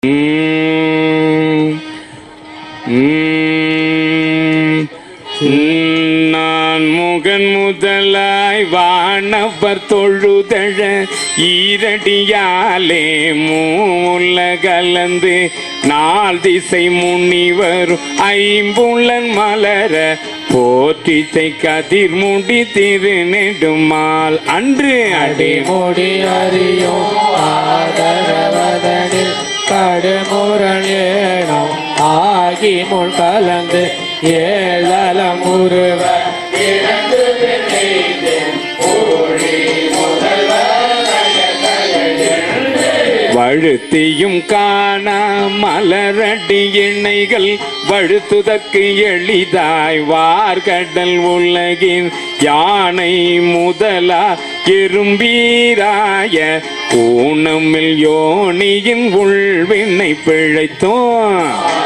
உம், உம், நான் முகன் முதலாய் வானவர் தொழுதழ ஈரடியாலே மூல கலந்து நாள் திசை முனிவர் ஐம்புலன் மலர போற்றிசை கதிர் முடி திருநெடுமால் அன்று அடி அடிமுடி அறியும் ஆதரவதனில் கடுமுரண் ஏனும் ஆகி முள் கலந்து ஏழலம் உருவ வழுத்தியும் காண மலரடி இணைகள் வழுத்துதற்கு எளிதாய் வார்கடல் உலகின் யானை முதலா எறும்பீராய ஊனமில் யோனியின் உள்வினை பிழைத்தோம்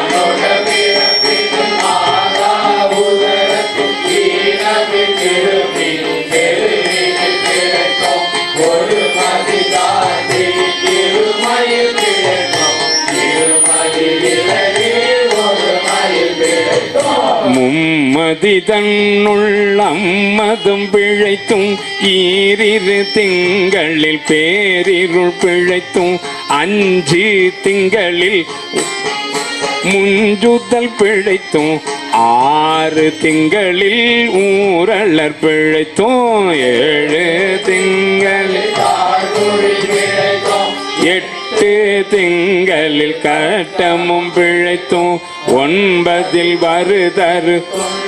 மும்மதி தன்னுள் அம்மதம் பிழைத்தும் ஈரிரு திங்களில் பேரிருள் பிழைத்தும் அஞ்சு திங்களில் முஞ்சுதல் பிழைத்தும் ஆறு திங்களில் ஊரலர் பிழைத்தும் ஏழு திங்களில் எட்டு திங்களில் கட்டமும் பிழைத்தும் ஒன்பதில் வருதரு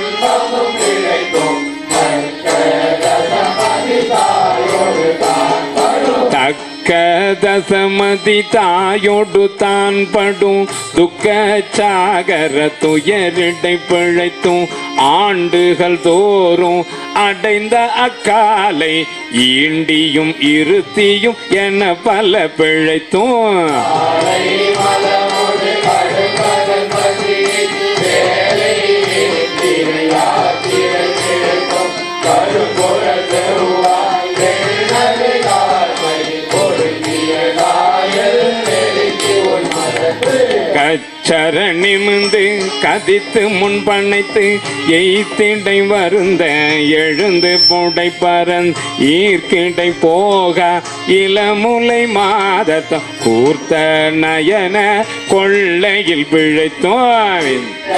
தக்க தசமதி தாயோடு தான் படும் துக்க சாகர துயரிடை பிழைத்தும் ஆண்டுகள் தோறும் அடைந்த அக்காலை ஈண்டியும் இருத்தியும் என பல பிழைத்தும் கச்சர நிமிந்து கதித்து முன்பனைத்து எய்த்திடை வருந்த எழுந்து புடை பரன் ஈர்க்கிடை போக இளமுலை மாதத்த கூர்த்த நயன கொள்ளையில் பிழைத்தோம்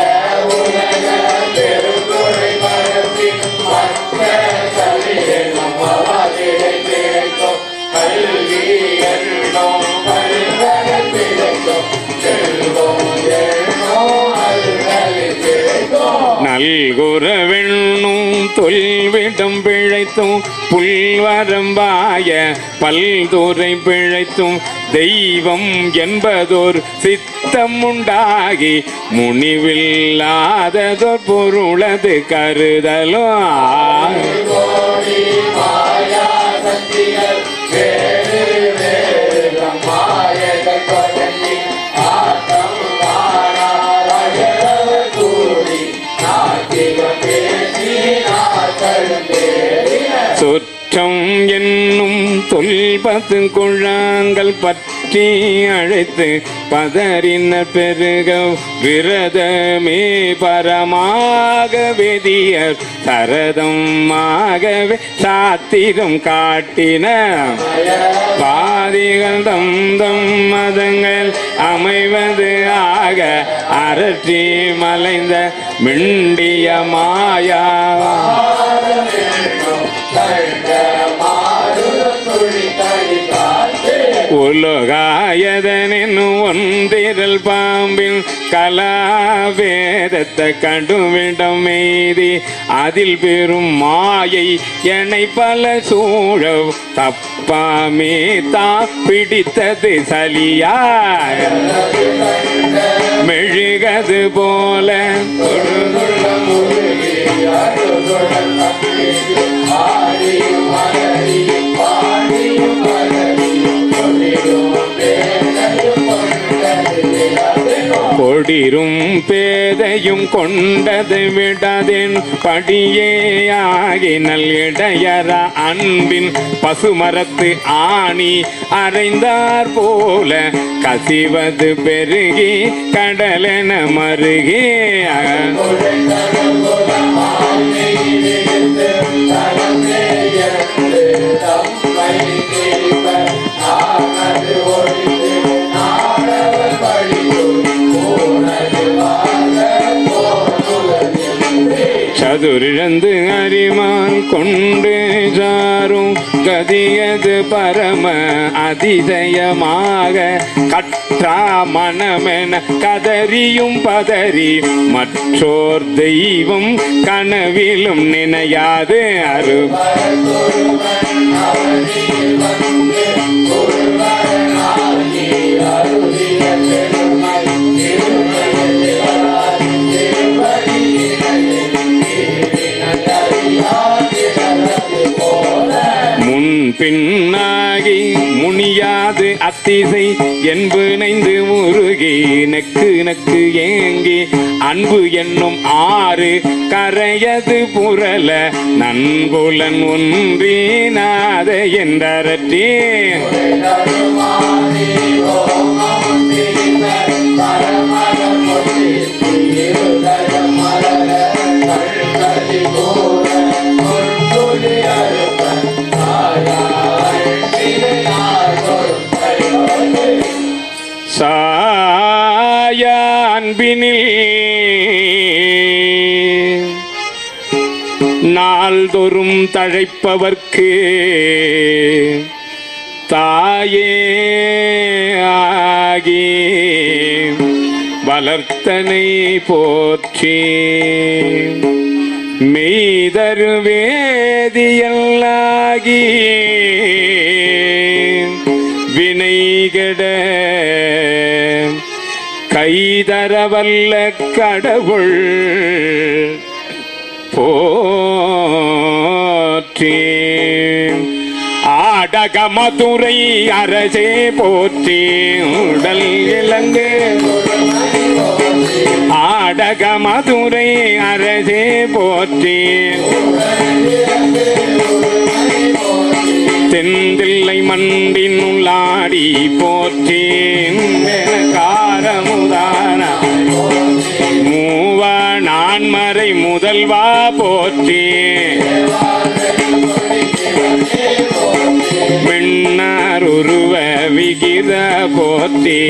நல்குறவெண்ணும் தொல்விடம் பிழைத்தும் புல்வரம்பாய பல்துறை பிழைத்தும் தெய்வம் என்பதோர் சித்தம் உண்டாகி முனிவில்லாததோர் பொருளது கருதலும் சுற்றம் என்னும் தொல்பத்து குழாங்கள் பற்றி அழைத்து பதறின பெருக விரதமே பரமாக வெதியர் சரதமாகவே சாத்திரம் காட்டின பாதிகள் தம் தம் மதங்கள் அமைவது ஆக அரற்றி மலைந்த மிண்டிய மாயா உலகாயதனின் ஒன்றிரல் பாம்பின் கலாவேதத்தை கண்டுவிடம் மீதி அதில் பெரும் மாயை என்னை பல சூழ தப்பாமே தா பிடித்தது சலியா மெழுகது போல ஒடிரும் பேதையும் கொண்டது விடதேன் படியே ஆகினல் இடையற அன்பின் பசுமரத்து ஆணி அறைந்தார் போல கசிவது பெருகி கடலென மருகே சதுரிழந்து அறிமான் கொண்டு சாரும் கதியது பரம அதிசயமாக கற்றா மனமென கதறியும் பதறி மற்றோர் தெய்வம் கனவிலும் நினையாது அரு முன் பின்னாகி முனியாது அத்திசை என்பிணைந்து முருகி நெக்கு நெக்கு ஏங்கி அன்பு என்னும் ஆறு கரையது புரள நன்புலன் ஒன்றினாத என்றரற்றே சாய அன்பினில் நாள்தோறும் தழைப்பவர்க்கு தாயே ஆகி வளர்த்தனை போற்றி மெய்தரு வேதியல்லாகி வினைகட கைதரவல்ல கடவுள் போற்றி ஆடக மதுரை அரசே போற்றி உடல் இலங்கு ஆடக மதுரை அரசே போற்றி தெந்தில்லை மண்டின் உள்ளாடி போற்றி காரமுதான மூவா நான்மறை முதல்வா போற்றி மின்னார் உருவ விகித போற்றி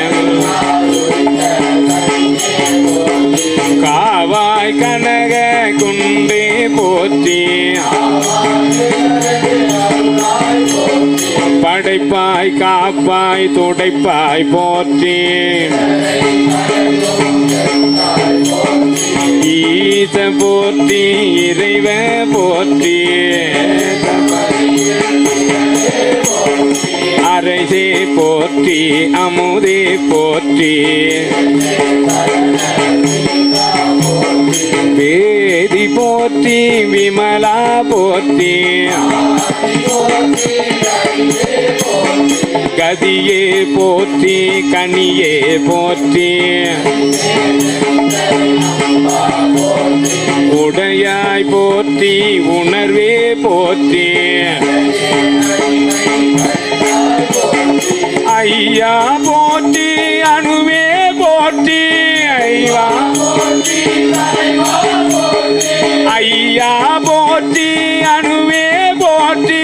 காவாய் கனக குண்டே போற்றி படைப்பாய் காப்பாய் துடைப்பாய் போற்றி ஈச போற்றி இறைவ போற்றி அரசே போற்றி அமுதே போற்றி வேதி போற்றி விமலா போற்றி கதியே போற்றி கனியே போற்றி உடையாய் போற்றி உணர்வே போற்றி ஐயா போற்றி அணுவே போற்றி ஐயா ஐயா போற்றி அணுவே போற்றி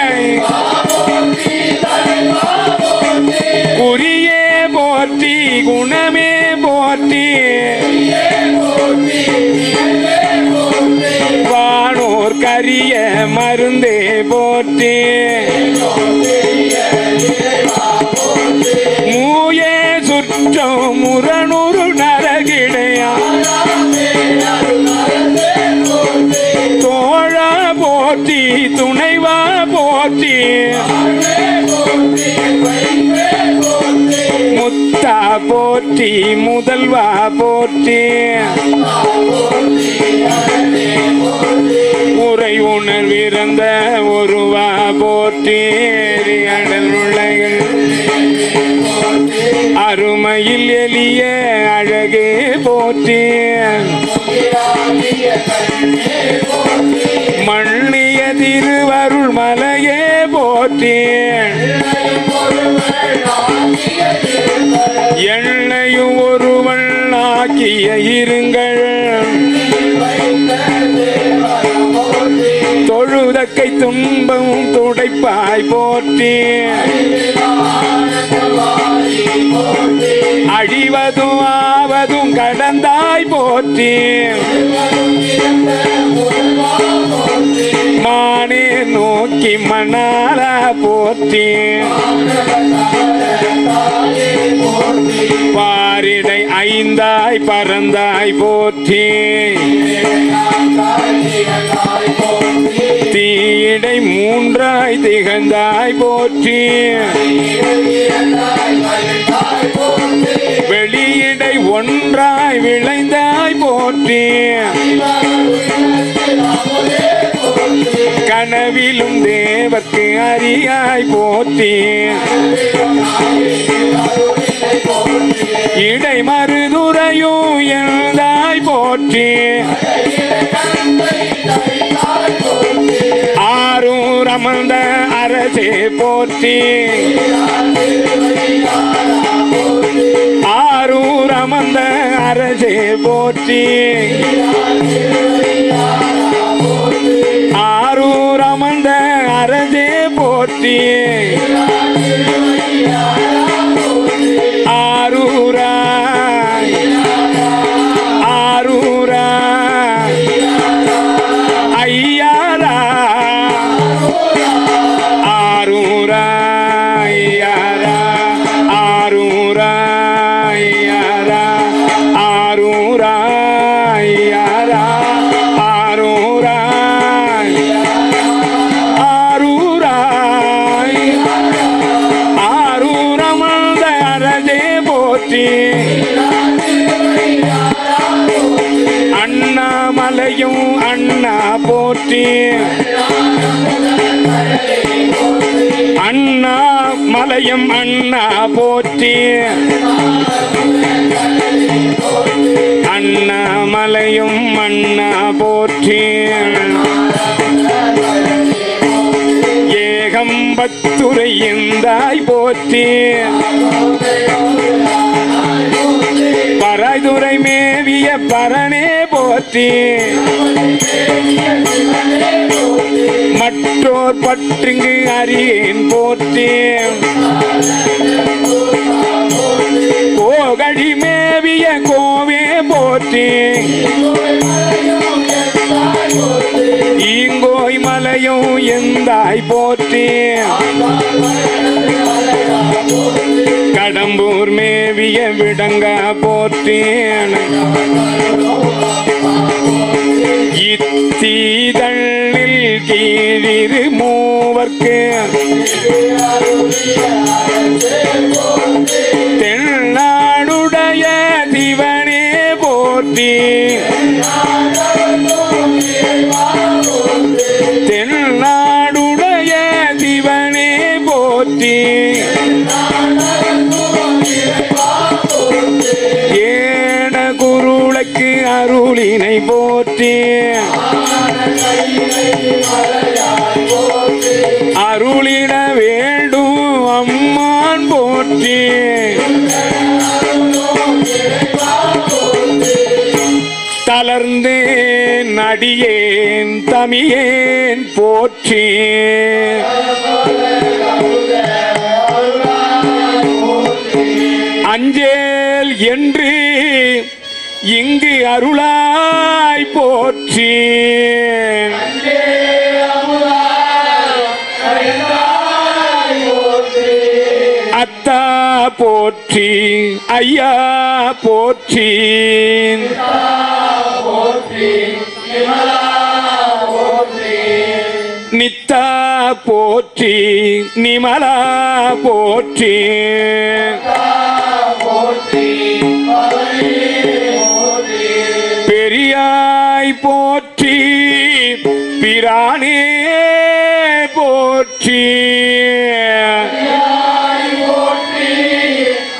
குறியே போற்றி குணமே போற்றி வானோர் கரிய மருந்தே போற்றி மூயே சுற்றம் முரணுரு நரகிடையா தோழா போற்றி துணைவா போற்றி முத்தா போற்றி முதல்வா போற்றி உரை உணர்விறந்த ஒருவா போற்றி அடல் உலகில் அருமையில் எளிய அழகே போற்றி மண்ணிய திருவருள் மலையே போற்றி எண்ணையும் ஒருவன் ஆக்கிய இருங்கள் தொழுதக்கை துன்பம் துடைப்பாய் போற்றி அழிவதும் ஆவதும் கடந்தாய் போற்றி மானே நோக்கி மணால போற்றி பாரிடை ஐந்தாய் பறந்தாய் போற்றி தீயிடை மூன்றாய் திகழ்ந்தாய் போற்றி வெளியிடை ஒன்றாய் விளைந்தாய் போற்றி கனவிலும் தேவர்க்கு அறியாய் போற்றி இடை மறுதுறையும் எழுதாய் போற்றி ஆரூர் அமர்ந்த அரசே போற்றி ஆரூர் அமர்ந்த அரசே போற்றி ஆரூர் அமர்ந்த அரசே போற்றி ஆரூராய் ஆரூராய் ஐயாரா ஆரூரா ஐயாரா ஆரூரா ஐயாரா ஆரூரா ஐயாரா ஆரூரா ஆரூரா ஆரூரமந்த அரஜே போற்றி அண்ணாமலையும் அண்ணா போற்றி அண்ணா மலையும் அண்ணா போற்றி அண்ணா மலையும் அண்ணா போற்றி ஏகம்பத்துரை எந்தாய் போற்றி பராய்துரை மேவிய பரணே போற்றி மற்றோர் பற்றுங்கு அறியேன் போற்றி கோகழி மேவிய கோவே போற்றி ஈங்கோய் மலையும் எந்தாய் போற்றி கடம்பூர் மேவிய விடங்கா போற்றி இத்தீதழில் கீழிரு மூவர்க்கு தென்னாடுடைய சிவனே போற்றி தென்னாடுடைய சிவனே போற்றி ஏன குருளுக்கு அருளினை போற்றி அருளிட வேண்டும் அம்மான் போற்றி தளர்ந்து நடியேன் தமியேன் போற்றி அஞ்சேல் என்று இங்கு அருளாய் போற்றி அத்தா போற்றி ஐயா போற்றி நித்தா போற்றி நிமலா போற்றி பெரியாய் போற்றி பிரானே போற்றி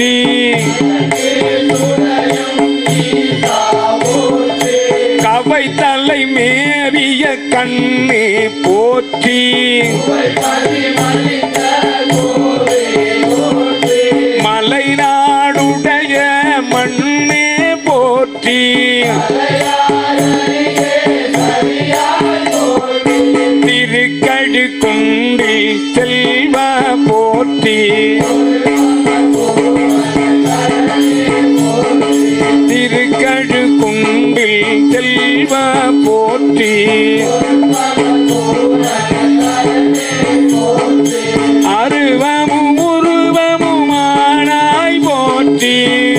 போற்றி கவை தலை மேவிய கண்ணே போற்றி மலை நாடுடைய மண்ணே போற்றி திருக்கடு குண்டி செல்வ போற்றி திருக்கடு குண்டில் செல்வ போற்றி அருவமும் உருவமுமானாய் போற்றி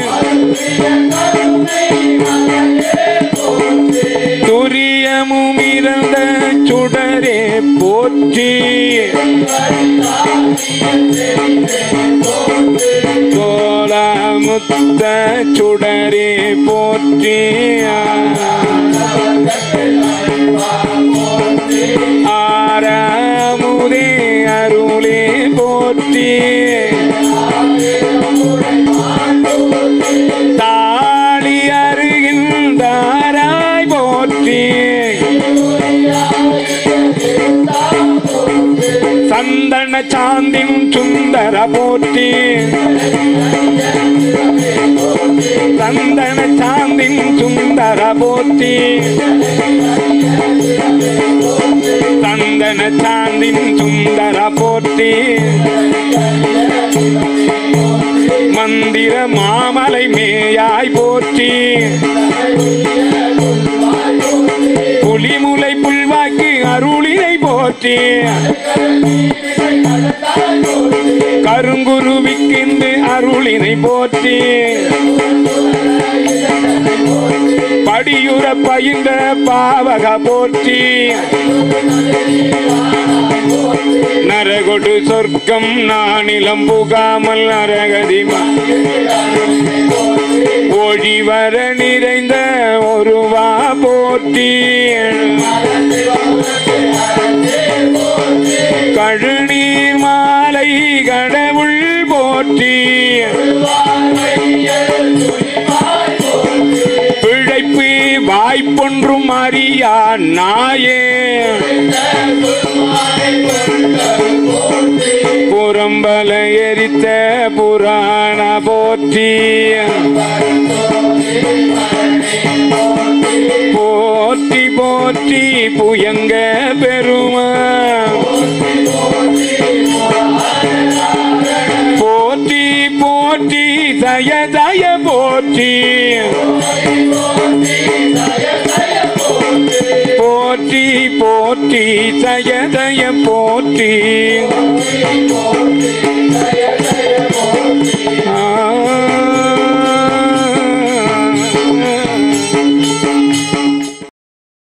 துரியமும் இறந்த சுடரே போற்றி சோழமுத்த சுடரே போற்றி ஆரமுதே அருளே போற்றி தாளி அருகின்றாராய் போற்றி சந்தன சாந்தின் சுந்தர போற்றி சந்தன சாந்தின் சுந்தர போற்றி சந்தன சாந்தின் சுந்தர போற்றி மந்திர மாமலை மேயாய் போற்றி புலிமுலை புல்வாக்கு அருளினை போற்றி கருங்குருவிக்கிந்து அருளினை போற்றி படியுற பயின்ற பாவக போற்றி நரகொடு சொர்க்கம் நானிலம் புகாமல் நரகதி ஒழிவர நிறைந்த ஒருவா போற்றி கழுநீர் மாலை கடவுள் போற்றி பிழைப்பு வாய்ப்பொன்றும் அறியா நாயே புறம்பல எரித்த புராண போற்றி போற்றி போற்றி புயங்க பெருமா போற்றி போற்றி தய தய போற்றி போற்றி போற்றி தய தய போற்றி